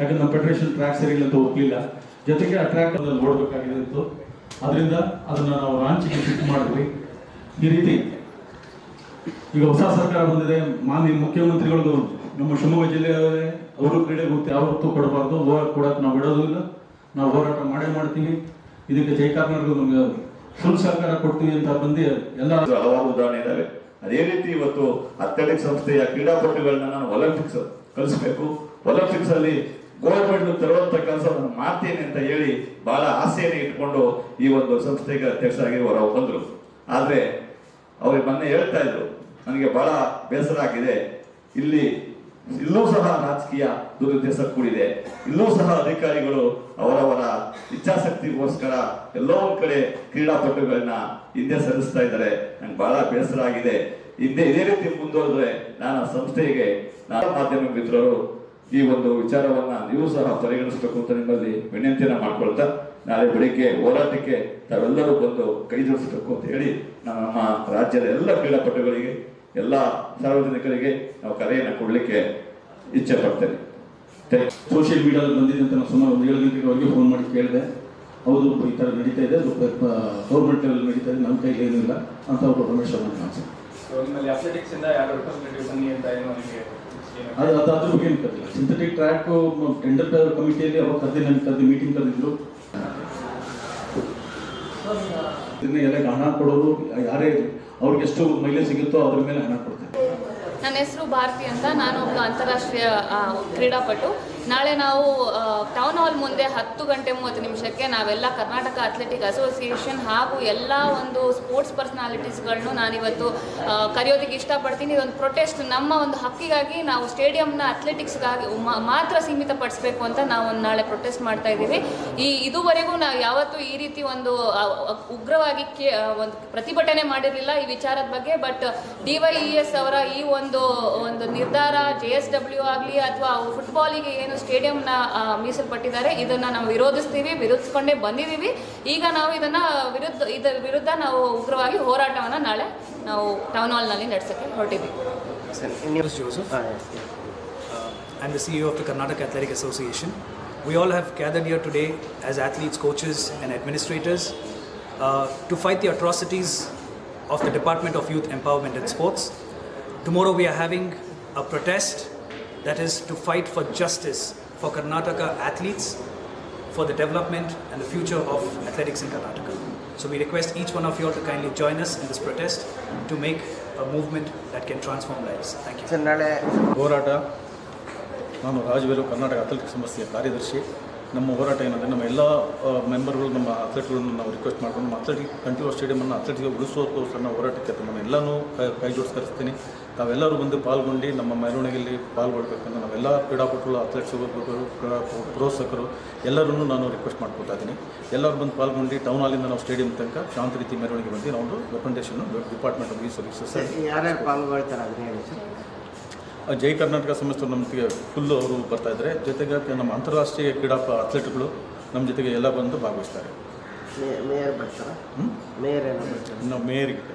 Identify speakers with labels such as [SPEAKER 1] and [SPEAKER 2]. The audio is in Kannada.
[SPEAKER 1] ಯಾಕಂದ್ರೆ ನಮ್ಮ ಫೆಡರೇಷನ್ ಟ್ರ್ಯಾಕ್ ಸರಿ ಇಲ್ಲ ಅಂತ ಒಪ್ಪಲಿಲ್ಲ ಜೊತೆಗೆ ಆ ಟ್ರ್ಯಾಕ್ ಓಡಬೇಕಾಗಿದೆ ಇತ್ತು ಅದರಿಂದ ಅದನ್ನ ನಾವು ರಾಂಚಿಗೆ ಶಿಫ್ಟ್ ಮಾಡಿದ್ವಿ ಈ ರೀತಿ ಈಗ ಹೊಸ ಸರ್ಕಾರ ಬಂದಿದೆ ಮಾನ್ಯ ಮುಖ್ಯಮಂತ್ರಿಗಳಿಗೂ ನಮ್ಮ ಶಿವಮೊಗ್ಗ ಜಿಲ್ಲೆಯವರೇ ಅವರು ಕ್ರೀಡೆಗೆ ಗೊತ್ತಿ ಯಾವತ್ತೂ ಕೊಡಬಾರ್ದು ಹೋರಾಟ ಕೊಡಕ್ಕೆ ನಾವು ಬಿಡೋದು ಇಲ್ಲ ನಾವು ಹೋರಾಟ ಮಾಡೇ ಮಾಡ್ತೀವಿ ಇದಕ್ಕೆ ಜೈ ಕರ್ನಾಟಕ ನಮ್ಗೆ ಫುಲ್ ಸಹಕಾರ ಕೊಡ್ತೀವಿ ಅಂತ ಬಂದು ಎಲ್ಲ
[SPEAKER 2] ಹಲವಾರು ಉದಾಹರಣೆ ಇದಾವೆ ಅದೇ ರೀತಿ ಇವತ್ತು ಅಥ್ಲೆಟಿಕ್ಸ್ ಸಂಸ್ಥೆಯ ಕ್ರೀಡಾಪಟುಗಳನ್ನ ನಾನು ಒಲಿಂಪಿಕ್ಸ್ ಕಲಿಸ್ಬೇಕು ಒಲಿಂಪಿಕ್ಸ್ ಅಲ್ಲಿ ಗೋಲ್ಡ್ ಮೆಡಲ್ ತರುವಂತ ಕೆಲಸವನ್ನು ಮಾಡ್ತೇನೆ ಅಂತ ಹೇಳಿ ಬಹಳ ಆಸೆಯನ್ನು ಇಟ್ಕೊಂಡು ಈ ಒಂದು ಸಂಸ್ಥೆಗೆ ಅಧ್ಯಕ್ಷರಾಗಿ ಹೊರ ಬಂದ್ರು ಆದ್ರೆ ಅವ್ರಿಗೆ ಮೊನ್ನೆ ಹೇಳ್ತಾ ಇದ್ರು ನನಗೆ ಬಹಳ ಬೇಸರ ಆಗಿದೆ ಇಲ್ಲಿ ಇಲ್ಲೂ ಸಹ ರಾಜಕೀಯ ದುರುದ್ದೇಶ ಕೂಡಿದೆ ಇಲ್ಲೂ ಸಹ ಅಧಿಕಾರಿಗಳು ಅವರವರ ಇಚ್ಛಾಶಕ್ತಿಗೋಸ್ಕರ ಎಲ್ಲೋ ಒಂದ್ ಕಡೆ ಕ್ರೀಡಾಪಟುಗಳನ್ನ ಹಿಂದೆ ಸರಿಸ್ತಾ ಇದ್ದಾರೆ ನಂಗೆ ಬಹಳ ಬೇಸರ ಆಗಿದೆ ಹಿಂದೆ ಇದೇ ರೀತಿ ಮುಂದುವರೆದ್ರೆ ನಾನು ಆ ಸಂಸ್ಥೆಗೆ ನಾನು ಮಾಧ್ಯಮ ಮಿತ್ರರು ಈ ಒಂದು ವಿಚಾರವನ್ನ ನೀವು ಸಹ ಪರಿಗಣಿಸಬೇಕು ಅಂತ ನಿಮ್ಮಲ್ಲಿ ವಿನಂತಿಯನ್ನ ಮಾಡ್ಕೊಳ್ತಾ ನಾಳೆ ಬೆಳಿಗ್ಗೆ ಹೋರಾಟಕ್ಕೆ ತಾವೆಲ್ಲರೂ ಬಂದು ಕೈ ಜೋಡಿಸಬೇಕು ಅಂತ ಹೇಳಿ ನಾನು ನಮ್ಮ ರಾಜ್ಯದ ಎಲ್ಲ ಕ್ರೀಡಾಪಟುಗಳಿಗೆ ಎಲ್ಲ ಸಾರ್ವಜನಿಕರಿಗೆ ನಾವು ಕರೆಯನ್ನು ಕೊಡ್ಲಿಕ್ಕೆ ಇಚ್ಛೆ ಪಡ್ತೇನೆ Thank you.
[SPEAKER 1] ಸೋಷಿಯಲ್ ಮೀಡಿಯಾದಲ್ಲಿ ಬಂದಿದೆ ಅಂತ ನಾನು ಸುಮಾರು ಒಂದು ಏಳು ಗಂಟೆಗೆ ಅವ್ರಿಗೆ ಫೋನ್ ಮಾಡಿ ಕೇಳಿದೆ ಹೌದು ಈ ಥರ ನಡೀತಾ ಇದೆ ಗೌರ್ಮೆಂಟ್ ಲೆವೆಲ್ ನಡೀತಾ ಇದೆ ನಮ್ಮ ಕೈಲಿ ಏನಿಲ್ಲ ಅಂತ ಒಬ್ಬ ರಮೇಶ್ ಅವರು ಅನ್ಸುತ್ತೆ
[SPEAKER 3] ಸೊ ನಿಮ್ಮಲ್ಲಿ ಅಥ್ಲೆಟಿಕ್ಸ್ ಇಂದ ಯಾರು ರಿಪ್ರೆಸೆಂಟೇಟಿವ್ ಬನ್ನಿ ಅಂತ ಏನೋ ನಿಮಗೆ ಏನು
[SPEAKER 1] ಅದು ಅದು ಅದ್ರ ಬಗ್ಗೆ ಏನು ಕರೆದಿಲ್ಲ ಸಿಂಥೆಟಿಕ್ ಟ್ರ್ಯಾಕ್ ಟೆಂಡರ್ ಕಮಿಟಿಯಲ್ಲಿ ಅವಾಗ ಕರೆದಿ ನನಗೆ ಕರೆದು ಮೀಟಿಂಗ್ ಕರೆದಿದ್ರು ಇದನ್ನ ಎಲ್ಲ ಹಣ ಕೊಡೋರು ಯಾರೇ ಇರ್ಲಿ, ಅವ್ರಿಗೆ ಎಷ್ಟು ಮೈಲೇಜ್ ಸಿಗುತ್ತೋ ಅದ್ರ ಮೇಲೆ ಹಣ ಕೊಡ್ತಾರೆ
[SPEAKER 4] ನನ್ನ ಹೆಸರು ಭಾರತಿ ಅಂತ ನಾನು ಒಬ್ಬ ಅಂತಾರಾಷ್ಟ್ರೀಯ ಆ, ಕ್ರೀಡಾಪಟು ನಾಳೆ ನಾವು ಟೌನ್ ಹಾಲ್ ಮುಂದೆ ಹತ್ತು ಗಂಟೆ ಮೂವತ್ತು ನಿಮಿಷಕ್ಕೆ ನಾವೆಲ್ಲ ಕರ್ನಾಟಕ ಅಥ್ಲೆಟಿಕ್ ಅಸೋಸಿಯೇಷನ್ ಹಾಗೂ ಎಲ್ಲ ಒಂದು ಸ್ಪೋರ್ಟ್ಸ್ ಪರ್ಸನಾಲಿಟೀಸ್ಗಳನ್ನು ನಾನಿವತ್ತು ಆ, ಕರೆಯೋದಕ್ಕೆ ಇಷ್ಟಪಡ್ತೀನಿ ಇದೊಂದು ಪ್ರೊಟೆಸ್ಟ್ ನಮ್ಮ ಒಂದು ಹಕ್ಕಿಗಾಗಿ ನಾವು ಸ್ಟೇಡಿಯಂನ ಅಥ್ಲೆಟಿಕ್ಸ್ಗಾಗಿ ಮಾ- ಮಾತ್ರ ಸೀಮಿತಪಡಿಸಬೇಕು ಅಂತ ನಾವು ಒಂದು ನಾಳೆ ಪ್ರೊಟೆಸ್ಟ್ ಮಾಡ್ತಾ ಇದ್ದೀವಿ ಈ ಇದುವರೆಗೂ ನಾವು ಯಾವತ್ತೂ ಈ ರೀತಿ ಒಂದು ಆ, ಉಗ್ರವಾಗಿ ಕೇ ಆ, ಒಂದು ಪ್ರತಿಭಟನೆ ಮಾಡಿರಲಿಲ್ಲ ಈ ವಿಚಾರದ ಬಗ್ಗೆ but D Y E S ಅವರ ಈ ಒಂದು ಒಂದು ನಿರ್ಧಾರ ಜೆ ಎಸ್ ಡಬ್ಲ್ಯೂ ಆಗಲಿ ಅಥವಾ ಫುಟ್ಬಾಲಿಗೆ ಏನು ಸ್ಟೇಡಿಯಂನ ಮೀಸಲ್ಪಟ್ಟಿದ್ದಾರೆ ಇದನ್ನ ನಾವು ವಿರೋಧಿಸ್ತೀವಿ ವಿರೋಧಿಸ್ಕೊಂಡೇ ಬಂದಿದ್ದೀವಿ ಈಗ ನಾವು ಇದನ್ನ ವಿರುದ್ಧ ಇದರ ವಿರುದ್ಧ ನಾವು ಉಗ್ರವಾಗಿ ಹೋರಾಟವನ್ನು ನಾಳೆ ನಾವು ಟೌನ್ ಹಾಲ್ನಲ್ಲಿ ನಡೆಸೋಕ್ಕೆ ಹೊರಟಿದ್ದೀವಿ
[SPEAKER 5] Yes, Joseph. Uh, I'm the CEO of the Karnataka Athletic Association. We all have gathered here today as athletes, coaches, and administrators uh, to fight the atrocities of the Department of Youth Empowerment and Sports. Tomorrow we are having a protest that is to fight for justice for Karnataka athletes, for the development and the future of athletics in Karnataka. So we request each one of you all to kindly join us in this protest to make a movement that can transform lives. Thank you.
[SPEAKER 6] Sir ನಾಳೆ
[SPEAKER 1] ಹೋರಾಟ ನಾನು ರಾಜವೇಲು ಕರ್ನಾಟಕ ಅಥ್ಲೆಟಿಕ್ಸ್ ಸಂಸ್ಥೆಯ ಕಾರ್ಯದರ್ಶಿ ನಮ್ಮ ಹೋರಾಟ ಏನಂದರೆ ನಮ್ಮ ಎಲ್ಲ ಮೆಂಬರ್ಗಳು ನಮ್ಮ ಅಥ್ಲೆಟ್ಗಳನ್ನು ನಾವು ರಿಕ್ವೆಸ್ಟ್ ಮಾಡ್ಕೊಂಡು ನಮ್ಮ ಅಥ್ಲೆಟಿಕ್ ಕಂಠೀವ ಸ್ಟೇಡಿಯಮನ್ನು ಅಥ್ಲೆಟಿಕ್ಗೆ ಉಳಿಸೋದಕ್ಕೋಸ್ಕರ ನಾವು ಹೋರಾಟಕ್ಕೆ ನಮ್ಮೆಲ್ಲನೂ ಕೈ ಕೈ ಜೋಡಿಸಿ ಕರೆಸ್ತೀನಿ ತಾವೆಲ್ಲರೂ ಬಂದು ಪಾಲ್ಗೊಂಡು ನಮ್ಮ ಮೆರವಣಿಗೆಯಲ್ಲಿ ಪಾಲ್ಗೊಳ್ಬೇಕಂತ ನಾವೆಲ್ಲ ಕ್ರೀಡಾಪಟುಗಳು ಅಥ್ಲೆಟ್ಸ್ ಪ್ರೋತ್ಸಾಹಕರು ಎಲ್ಲರನ್ನೂ ನಾನು ರಿಕ್ವೆಸ್ಟ್ ಮಾಡ್ಕೊತಾ ಇದ್ದೀನಿ ಎಲ್ಲರೂ ಬಂದು ಪಾಲ್ಗೊಂಡು ಟೌನ್ ಹಾಲಿಂದ ನಾವು ಸ್ಟೇಡಿಯಂ ತನಕ ಶಾಂತ ರೀತಿ ಮೆರವಣಿಗೆ ಬಂದು ನಾವು ಒಂದು recommendation department of V services
[SPEAKER 6] ಯಾರ್ಯಾರು ಪಾಲ್ಗೊಳ್ತಾರೆ ಅದನ್ನ ಹೇಳಿ ಸರ್
[SPEAKER 1] ಆ ಜೈ ಕರ್ನಾಟಕ ಸಂಸ್ಥೆ ನಮ್ಮ ಜೊತೆಗೆ ಫುಲ್ಲು ಅವರು ಬರ್ತಾ ಇದ್ದಾರೆ ಜೊತೆಗೆ ನಮ್ಮ ಅಂತಾರಾಷ್ಟ್ರೀಯ ಕ್ರೀಡಾ ಅಥ್ಲೆಟ್ಗಳು ನಮ್ಮ ಜೊತೆಗೆ ಎಲ್ಲ ಬಂದು ಭಾಗವಹಿಸ್ತಾರೆ
[SPEAKER 6] ಮೇ- ಮೇಯರ್ ಬರ್ತಾರ
[SPEAKER 1] ಹ್ಮ್?
[SPEAKER 6] ಮೇಯರ್ ಏನೋ ಬರ್ತಾರೆ
[SPEAKER 1] ಇನ್ನು ಮೇಯರ್